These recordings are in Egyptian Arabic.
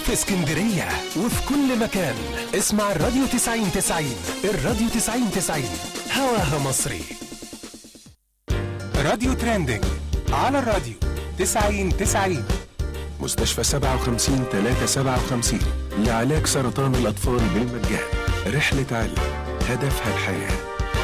في اسكندرية وفي كل مكان اسمع الراديو 90 90 الراديو 90 90 هواها مصري راديو ترندنج على الراديو 90 90 مستشفى 57 357 لعلاج سرطان الأطفال بالمجان رحلة علم هدفها الحياه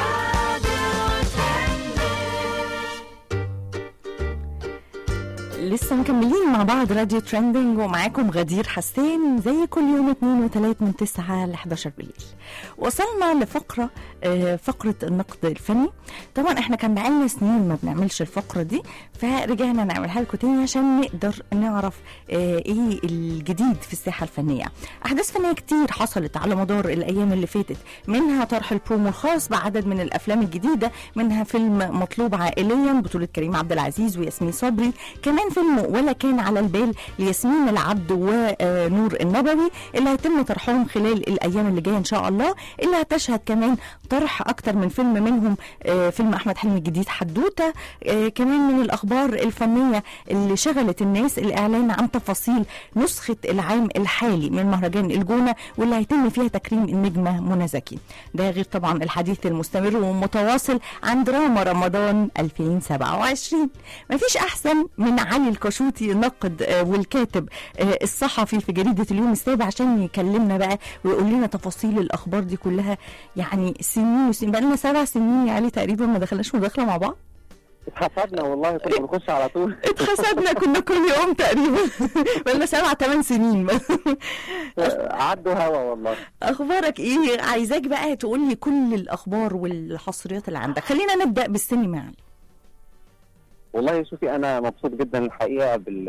لسه مكملين مع بعض راديو ترندنج ومعاكم غدير حسان زي كل يوم اثنين وثلاث من 9 ل 11 بالليل وصلنا لفقرة آه، فقرة النقد الفني طبعا احنا كان بقالنا سنين ما بنعملش الفقرة دي فرجعنا نعملها لكم تاني عشان نقدر نعرف آه، ايه الجديد في الساحة الفنية احداث فنية كتير حصلت على مدار الايام اللي فاتت منها طرح البرومو الخاص بعدد من الافلام الجديدة منها فيلم مطلوب عائليا بطولة كريم عبد العزيز وياسمين صبري كمان فيلم ولا كان على البال لياسمين العبد ونور النبوي اللي هيتم طرحهم خلال الايام اللي جايه ان شاء الله اللي هتشهد كمان طرح اكتر من فيلم منهم آه، فيلم احمد حلمي الجديد حدوته آه، كمان من الاخبار الفنيه اللي شغلت الناس الاعلان عن تفاصيل نسخه العام الحالي من مهرجان الجونه واللي هيتم فيها تكريم النجمه منى زكي ده غير طبعا الحديث المستمر والمتواصل عن دراما رمضان 2027 مفيش احسن من علي الكشوطي الناقد آه، والكاتب آه، الصحفي في جريده اليوم السابع عشان يكلمنا بقى ويقول لنا تفاصيل الاخبار دي كلها يعني سنين وسنين بقى لنا سبع سنين يا علي تقريبا ما دخلناش مداخله مع بعض اتحسدنا والله كنا بنخش على طول اتحسدنا كنا كل يوم تقريبا بقى لنا سبع ثمان سنين عدوا هوا والله اخبارك ايه عايزاك بقى تقول لي كل الاخبار والحصريات اللي عندك خلينا نبدا بالسينما يعني والله شوفي انا مبسوط جدا الحقيقه بال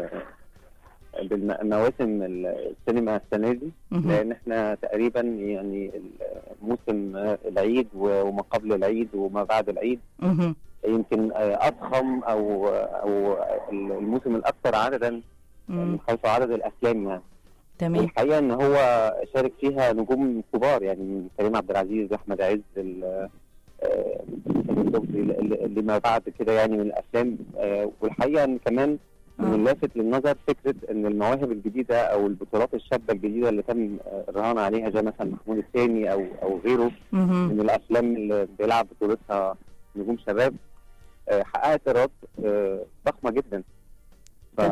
بالمواسم السينما السنه دي مهم. لان احنا تقريبا يعني موسم العيد وما قبل العيد وما بعد العيد مهم. يمكن اضخم او او الموسم الاكثر عددا من مم. حيث عدد الافلام يعني تمام والحقيقه ان هو شارك فيها نجوم كبار يعني من كريم عبد العزيز واحمد عز ال- آه، سامي صبري ل- ل- لما بعد كده يعني من الافلام آه، والحقيقه ان كمان من آه. اللافت للنظر فكره ان المواهب الجديده او البطولات الشابه الجديده اللي تم آه، الرهان عليها زي مثلا محمود الثاني او او غيره مهم. من الافلام اللي بيلعب بطولتها نجوم شباب آه، حققت ايرادات آه، ضخمه جدا ف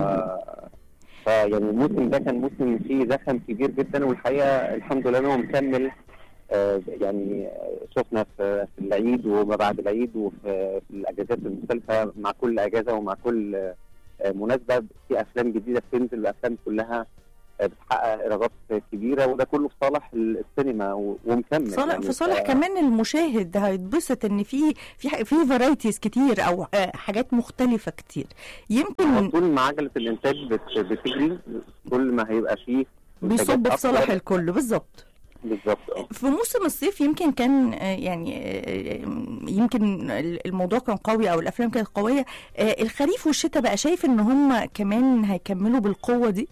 فيعني الموسم ده كان موسم فيه زخم كبير جدا والحقيقه الحمد لله ان هو مكمل آه، يعني آه، شفنا في في العيد وما بعد العيد وفي في الاجازات المختلفه مع كل اجازه ومع كل آه، مناسبه في افلام جديده بتنزل الافلام كلها آه، بتحقق ايرادات كبيره وده كله في صالح السينما و- ومكمل صالح يعني في صالح ف- كمان المشاهد هيتبسط ان في في ح- في فرايتيز كتير او آه، حاجات مختلفه كتير يمكن طول ما عجله الانتاج بت- بتجري كل ما هيبقى فيه بيصب إنتاجات في صالح أكتر. الكل بالظبط بالظبط اه في موسم الصيف يمكن كان آه، يعني آه، يمكن الموضوع كان قوي او الافلام كانت قويه آه، الخريف والشتاء بقى شايف ان هم كمان هيكملوا بالقوه دي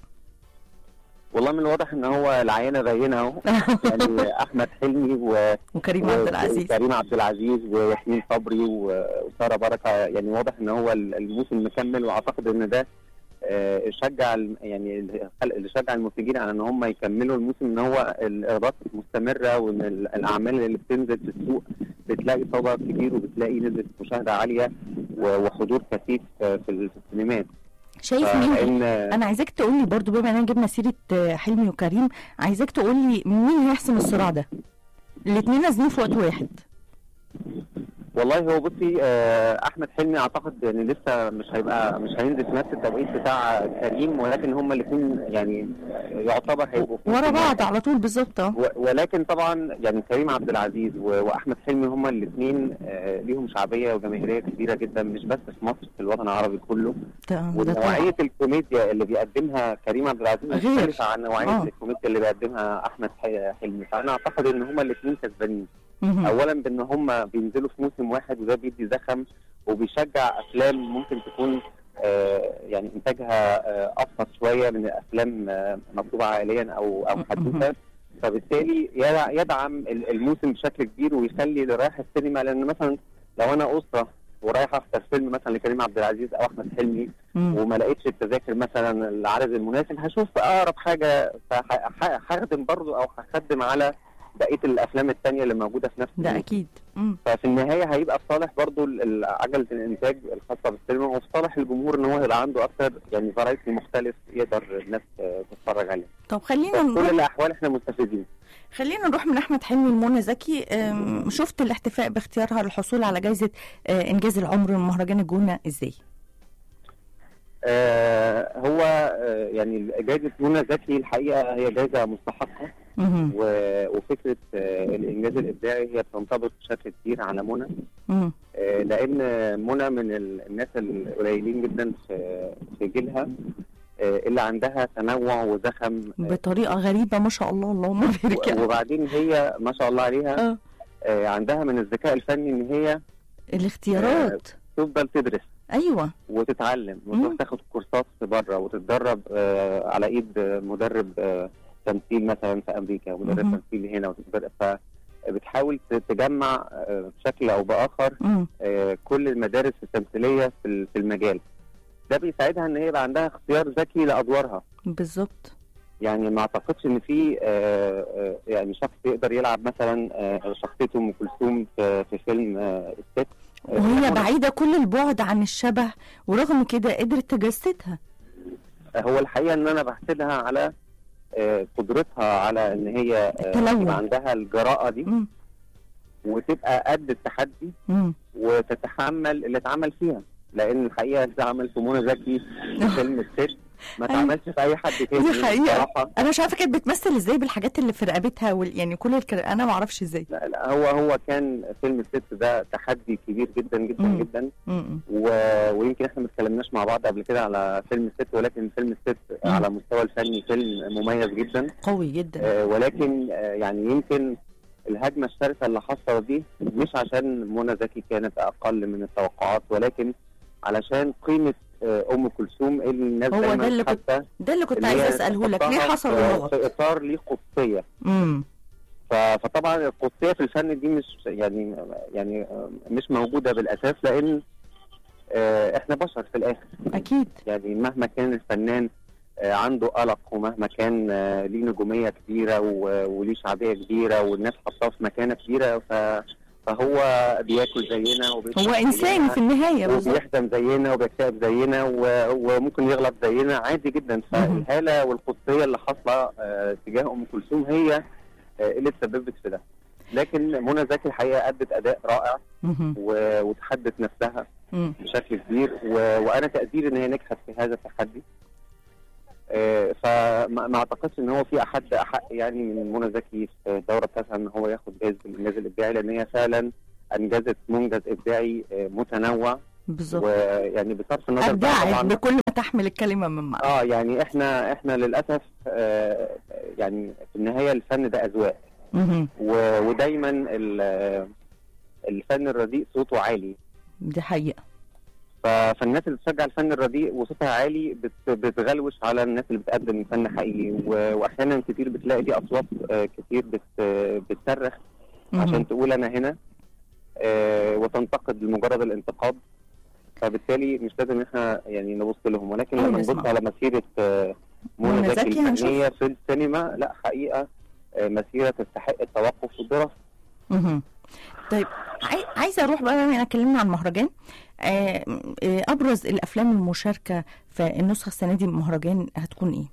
والله من الواضح ان هو العينه باينه اهو يعني احمد حلمي و وكريم عبد العزيز وكريم عبد العزيز وياسمين صبري و- وساره بركه يعني واضح ان هو الموسم مكمل واعتقد ان ده آه، شجع الم- يعني اللي شجع المنتجين على ان هم يكملوا الموسم ان هو الايرادات مستمره وان ال- الاعمال اللي بتنزل في السوق بتلاقي صدى كبير وبتلاقي نسبه مشاهده عاليه و- وحضور كثيف آه، في ال- في السينمات شايف مين فإن انا عايزاك تقول لي برضو بما اننا جبنا سيره آه، حلمي وكريم عايزاك تقول لي مين هيحسم الصراع ده الاثنين نازلين في وقت واحد والله هو بصي آه، احمد حلمي اعتقد يعني لسه مش هيبقى مش هينزل في نفس التوقيت بتاع كريم ولكن هما الاثنين يعني يعتبر هيبقوا في ورا نفس بعض على طول بالظبط اه و- ولكن طبعا يعني كريم عبد العزيز و- واحمد حلمي هما الاثنين ليهم شعبيه وجماهيريه كبيره جدا مش بس في مصر في الوطن العربي كله ده ده طبعا ونوعيه الكوميديا اللي بيقدمها كريم عبد العزيز غير. مختلفه عن نوعيه آه. الكوميديا اللي بيقدمها احمد ح- حلمي فانا اعتقد ان هما الاثنين كسبانين مهم. اولا بان هم بينزلوا في موسم واحد وده بيدي زخم وبيشجع افلام ممكن تكون آه يعني انتاجها آه ابسط شويه من الافلام آه مطلوبه عائليا او او حدوثه فبالتالي يدع- يدعم ال- الموسم بشكل كبير ويخلي اللي رايح السينما لان مثلا لو انا اسره ورايح احضر فيلم مثلا لكريم عبد العزيز او احمد حلمي مم. وما لقيتش التذاكر مثلا العدد المناسب هشوف اقرب حاجه فهخدم برضو او هخدم على بقيه الافلام التانية اللي موجوده في نفس ده الموسم. اكيد مم. ففي النهايه هيبقى في صالح برضو ال- ال- عجله الانتاج الخاصه بالسينما وفي صالح الجمهور ان هو يبقى عنده اكتر يعني فرايتي مختلف يقدر الناس آه، تتفرج عليه طب خلينا ففي كل نروح الاحوال احنا مستفيدين خلينا نروح من احمد حلمي لمنى زكي أم، شفت الاحتفاء باختيارها للحصول على جائزه آه، انجاز العمر من مهرجان الجونه ازاي؟ آه هو آه يعني جائزه منى زكي الحقيقه هي جائزه مستحقه مهم. و- وفكره آه الانجاز الابداعي هي بتنطبق بشكل كبير على منى مم. آه لان منى من ال- الناس القليلين جدا في في جيلها آه اللي عندها تنوع وزخم آه، بطريقه غريبه ما شاء الله اللهم بارك و- وبعدين هي ما شاء الله عليها اه آه عندها من الذكاء الفني ان هي الاختيارات تفضل تدرس ايوه وتتعلم مم. وتروح تاخد كورسات بره وتتدرب آه على ايد آه، مدرب آه تمثيل مثلا في امريكا ومدرب مهم. تمثيل هنا وتتدرب فبتحاول ت- تجمع آه بشكل او باخر مم. آه كل المدارس التمثيليه في ال- في المجال ده بيساعدها ان هي يبقى عندها اختيار ذكي لادوارها بالظبط يعني ما اعتقدش ان في آه، آه، يعني شخص يقدر يلعب مثلا آه، شخصيه ام كلثوم في في فيلم آه، الست آه، وهي بعيده كل البعد عن الشبه ورغم كده قدرت تجسدها هو الحقيقه ان انا بحسدها على آه، قدرتها على ان هي آه، التلون. يبقى عندها الجراءه دي مم. وتبقى قد التحدي مم. وتتحمل اللي اتعمل فيها لان الحقيقه اللي اتعمل في منى زكي في فيلم الست ما أيوة. اتعملش في اي حد تاني دي حقيقة. بصراحة. انا مش عارفه كانت بتمثل ازاي بالحاجات اللي في رقبتها وال... يعني كل الكر... انا ما اعرفش ازاي لا لا هو هو كان فيلم الست ده تحدي كبير جدا جدا مم. جدا مم. و... ويمكن احنا ما اتكلمناش مع بعض قبل كده على فيلم الست ولكن فيلم الست مم. على مستوى الفني فيلم مميز جدا قوي جدا آه ولكن آه يعني يمكن الهجمه الشرسه اللي حصلت دي مش عشان منى زكي كانت اقل من التوقعات ولكن علشان قيمه آه ام كلثوم اللي الناس هو دايما ده اللي كنت- حاسة ده اللي كنت إن عايزه هي اساله لك ليه تحطها حصل في- الغلط في اطار ليه قدسيه امم ف- فطبعا القدسيه في الفن دي مش يعني يعني آه، مش موجوده بالاساس لان آه، احنا بشر في الاخر اكيد يعني مهما كان الفنان آه، عنده قلق ومهما كان آه، ليه نجوميه كبيره و- وليه شعبيه كبيره والناس حطاه في مكانه كبيره ف- فهو بياكل زينا وبيشرب هو انسان زينا في النهايه بالظبط وبيحزن زينا وبيكتئب زينا و- وممكن يغلط زينا عادي جدا فالهاله والقدسيه اللي حاصله آه، تجاه ام كلثوم هي آه، اللي تسببت في ده لكن منى زكي الحقيقه ادت اداء رائع مهم. و- وتحدت نفسها مم. بشكل كبير و... وانا تقديري ان هي نجحت في هذا التحدي آه، فما ما اعتقدش ان هو في احد احق يعني من منى زكي في الدوره بتاعتها ان هو ياخد جائزه الانجاز الابداعي لان هي فعلا انجزت منجز ابداعي آه، متنوع بالظبط ويعني بصرف النظر بقى ابدعت طبعا بكل ما تحمل الكلمه من معنى اه يعني احنا احنا للاسف آه، يعني في النهايه الفن ده اذواق مهم. و- ودايما ال- آه، الفن الرديء صوته عالي دي حقيقه ف- فالناس اللي بتشجع الفن الرديء وصوتها عالي بت- بتغلوش على الناس اللي بتقدم فن حقيقي و- واحيانا كتير بتلاقي دي اصوات آه، كتير بت- بتصرخ مهم. عشان تقول انا هنا آه، وتنتقد لمجرد الانتقاد فبالتالي مش لازم احنا يعني نبص لهم ولكن أو لما نسمع. نبص على مسيره آه، منى منى زكي زكي هنشوف. الفنيه في السينما لا حقيقه آه، مسيره تستحق التوقف والدراسه مهم. طيب عاي- عايزه اروح بقى بما اننا اتكلمنا عن مهرجان آه، آه، ابرز الافلام المشاركه في النسخه السنه دي من المهرجان هتكون ايه؟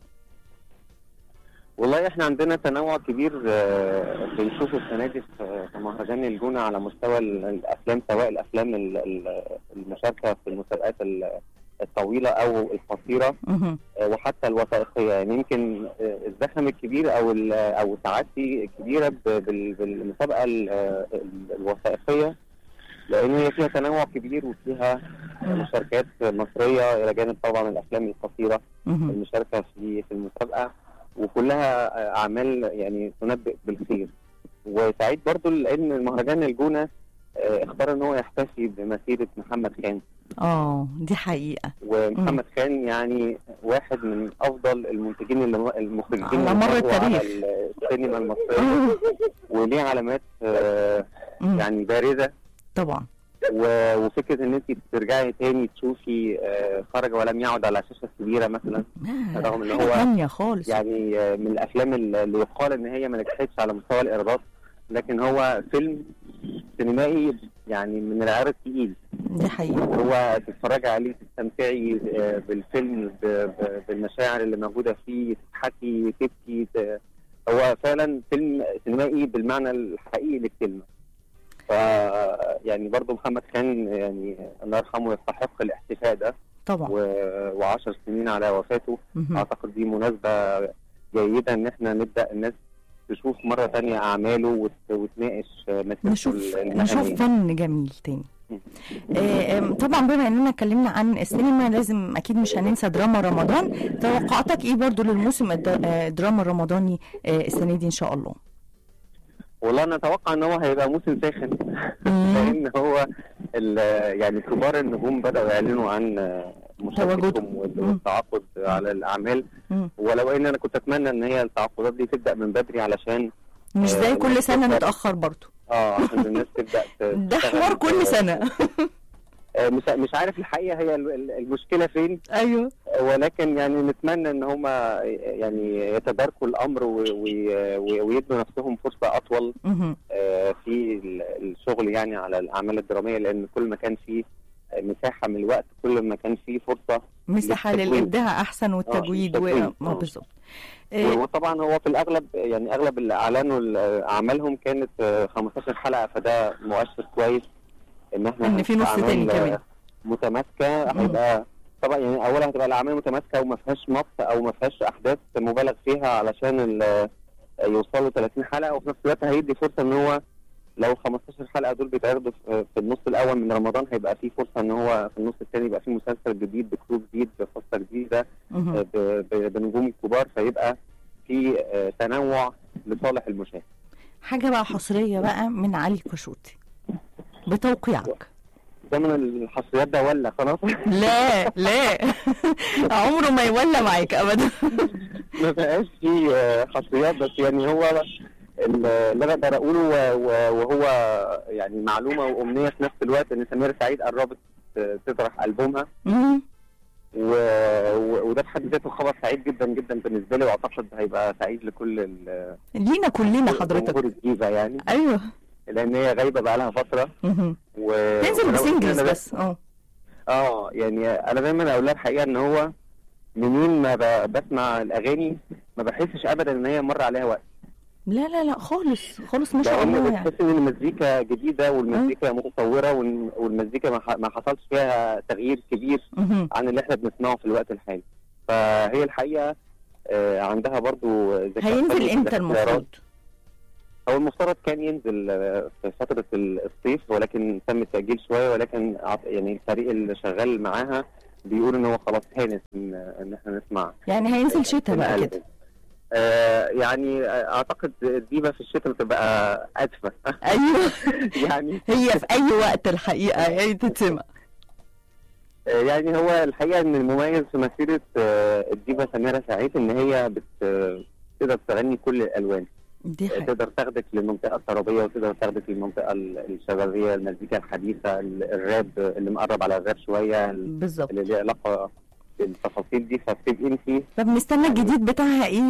والله احنا عندنا تنوع كبير آه، بنشوفه السنه دي في في مهرجان الجونه على مستوى ال- الافلام سواء الافلام ال- ال- المشاركه في المسابقات ال- الطويله او القصيره مهم. آه، وحتى الوثائقيه يعني يمكن آه، الزخم الكبير او ال- او سعادتي الكبيره ب- بال- بالمسابقه ال- ال- الوثائقيه لان هي فيها تنوع كبير وفيها مشاركات مصريه الى جانب طبعا الافلام القصيره مهم. المشاركه في في المسابقه وكلها اعمال يعني تنبئ بالخير وسعيد برضو لان المهرجان الجونه آه، اختار ان هو يحتفي بمسيره محمد خان اه دي حقيقه ومحمد خان يعني واحد من افضل المنتجين اللي المخرجين على اللي مر مروا التاريخ. على السينما المصريه وليه علامات آه، مم. يعني بارزه طبعا و- وفكره ان انت ترجعي تاني تشوفي آه، خرج ولم يعد على الشاشه الكبيره مثلا رغم إن حاجة هو تانية خالص يعني آه، من الافلام اللي اللي يقال ان هي ما نجحتش على مستوى الايرادات لكن هو فيلم سينمائي يعني من العيار التقيل دي حقيقة هو تتفرجي عليه تستمتعي آه، بالفيلم ب- ب- بالمشاعر اللي موجوده فيه تضحكي تبكي ت- هو فعلا فيلم سينمائي بالمعنى الحقيقي للكلمه ف يعني برضه محمد خان يعني الله يرحمه يستحق الاحتفاء ده طبعا و- وعشر سنين على وفاته مهم. اعتقد دي مناسبه جيده ان احنا نبدا الناس تشوف مره تانية اعماله وت- وتناقش مسيرته نشوف المهنية. نشوف فن جميل تاني مم. آه، آم، طبعا بما اننا اتكلمنا عن السينما لازم اكيد مش هننسى دراما رمضان توقعاتك ايه برضو للموسم الد- آه، الدراما الرمضاني آه، السنه دي ان شاء الله والله انا اتوقع ان هو هيبقى موسم ساخن مم. لان هو ال- يعني كبار النجوم بداوا يعلنوا عن مشاركتهم تواجدهم. وال- مم. والتعاقد على الاعمال مم. ولو ان انا كنت اتمنى ان هي التعاقدات دي تبدا من بدري علشان مش زي آه، كل سنه بالظبط. نتاخر برضو اه عشان الناس تبدا ت- ده تشتغل. حوار كل سنه آه، مش مش عارف الحقيقه هي ال- ال- المشكله فين ايوه ولكن يعني نتمنى ان هم يعني يتداركوا الامر و- و- و- ويدوا نفسهم فرصه اطول مهم. آه، في ال- الشغل يعني على الاعمال الدراميه لان كل ما كان فيه مساحه من الوقت كل ما كان فيه فرصه مساحه للتجويد. للابداع احسن والتجويد و... التجويد. آه، آه. بالظبط آه، وطبعا هو في الاغلب يعني اغلب اللي اعلنوا ال- اعمالهم كانت آه، 15 حلقه فده مؤشر كويس ان احنا إن في نص أعمال، تاني آه، كمان. متماسكه مم. هيبقى طبعا يعني اولا هتبقى الاعمال متماسكه وما فيهاش مط او ما فيهاش احداث مبالغ فيها علشان ال- يوصلوا 30 حلقه وفي نفس الوقت هيدي فرصه ان هو لو 15 حلقه دول بيتعرضوا في في النص الاول من رمضان هيبقى في فرصه ان هو في النص الثاني يبقى في مسلسل جديد بكرو جديد بقصه جديده مهم. ب- ب- بنجوم كبار فيبقى في آه، تنوع لصالح المشاهد حاجه بقى حصريه بقى من علي كشوتي بتوقيعك زمن الحصريات ده ولا خلاص لا لا عمره ما يولى معاك ابدا ما بقاش في آه، حصريات بس يعني هو ال- اللي انا اقدر اقوله و- و- وهو يعني معلومه وامنيه في نفس الوقت ان سمير سعيد قربت آه، تطرح البومها مم. و... و... وده في حد ذاته خبر سعيد جدا جدا بالنسبه لي واعتقد هيبقى سعيد لكل ال- لينا كلنا جمهور حضرتك الجيزه يعني ايوه لان هي غايبه بقى لها فتره مهم. و... تنزل ولو بسنجلز إحنا بس اه اه يعني انا دايما اقول لها الحقيقه ان هو منين ما ب... بسمع الاغاني ما بحسش ابدا ان هي مر عليها وقت لا لا لا خالص خالص ما شاء الله لان يعني بتحس ان المزيكا جديده والمزيكا متطوره وال- والمزيكا ما, ح... ما حصلش فيها تغيير كبير مهم. عن اللي احنا بنسمعه في الوقت الحالي فهي الحقيقه آه، عندها برضو ذكاء هينزل فني امتى في الاختيارات. المفروض هو المفترض كان ينزل آه، في فتره الصيف ولكن تم التاجيل شويه ولكن أعت- يعني الفريق اللي شغال معاها بيقول ان هو خلاص هانت ان ان احنا نسمع يعني هينزل شتاء بقى الألبوم. كده آه يعني آه، اعتقد الديبه في الشتاء بتبقى ادفى ايوه يعني هي في اي وقت الحقيقه هي تتسمع آه، يعني هو الحقيقه ان المميز في مسيره آه، الديبه سميره سعيد ان هي بت آه، تقدر تغني كل الالوان دي آه، حاجه تقدر تاخدك للمنطقه الطربيه وتقدر تاخدك للمنطقه ال- الشبابيه المزيكا الحديثه ال- الراب اللي مقرب على الراب شويه ال- بالظبط اللي ليها علاقه بالتفاصيل دي فبتبقي انت طب نستنى الجديد بتاعها ايه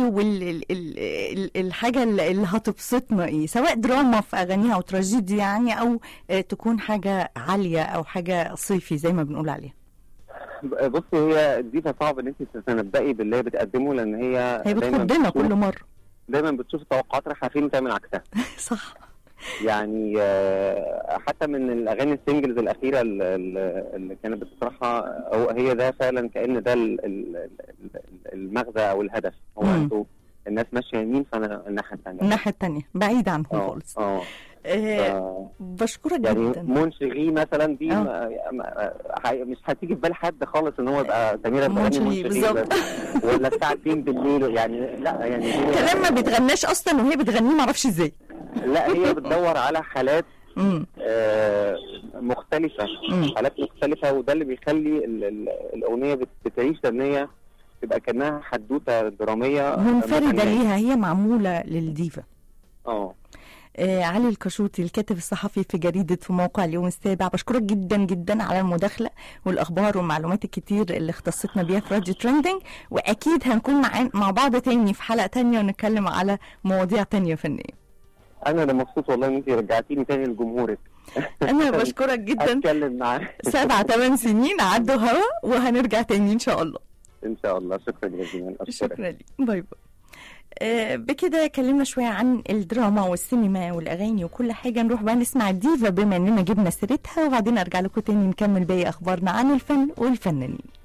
والحاجه اللي اللي هتبسطنا ايه سواء دراما في اغانيها او تراجيدي يعني او آه، تكون حاجه عاليه او حاجه صيفي زي ما بنقول عليها بصي هي الديبه صعب ان انت تتنبئي باللي هي بتقدمه لان هي هي دايما بتخضنا بتشوف- كل مره دايما بتشوف التوقعات رايحه فين وتعمل عكسها صح يعني آه، حتى من الاغاني السنجلز الاخيره ال- ال- اللي كانت بتطرحها هو هي ده فعلا كان ده ال- ال- ال- المغزى او الهدف هو مم. انتوا الناس ماشيه يمين فانا الناحيه الثانيه الناحيه التانية بعيد عنهم اه خالص اه آه، آه، بشكرك يعني جدا منشغي مثلا دي آه. ما ما- حي- مش هتيجي في بال حد خالص ان هو يبقى سميره بتغني منشغي، منشغي بالظبط. بس. ولا الساعه 2 بالليل يعني لا يعني هي كلام ما بتغناش اصلا وهي بتغنيه معرفش ازاي لا هي بتدور على حالات امم آه، مختلفة مم. حالات مختلفة وده اللي بيخلي ال- ال- الأغنية بت- بتعيش لأن هي تبقى كأنها حدوتة درامية منفرده مغنية. ليها هي معموله للديفا اه آه علي الكشوطي الكاتب الصحفي في جريدة في موقع اليوم السابع بشكرك جدا جدا على المداخلة والأخبار والمعلومات الكتير اللي اختصتنا بيها في راديو ترندنج وأكيد هنكون مع, مع بعض تاني في حلقة تانية ونتكلم على مواضيع تانية فنية انا اللي مبسوط والله ان انت رجعتيني تاني لجمهورك أنا بشكرك جدا اتكلم معاه سبع ثمان سنين عدوا هوا وهنرجع تاني إن شاء الله ان شاء الله شكرا جزيلا اشكرك شكرا لي باي باي آه، بكده اتكلمنا شوية عن الدراما والسينما والأغاني وكل حاجة نروح بقى نسمع ديفا بما إننا جبنا سيرتها وبعدين أرجع لكم تاني نكمل باقي أخبارنا عن الفن والفنانين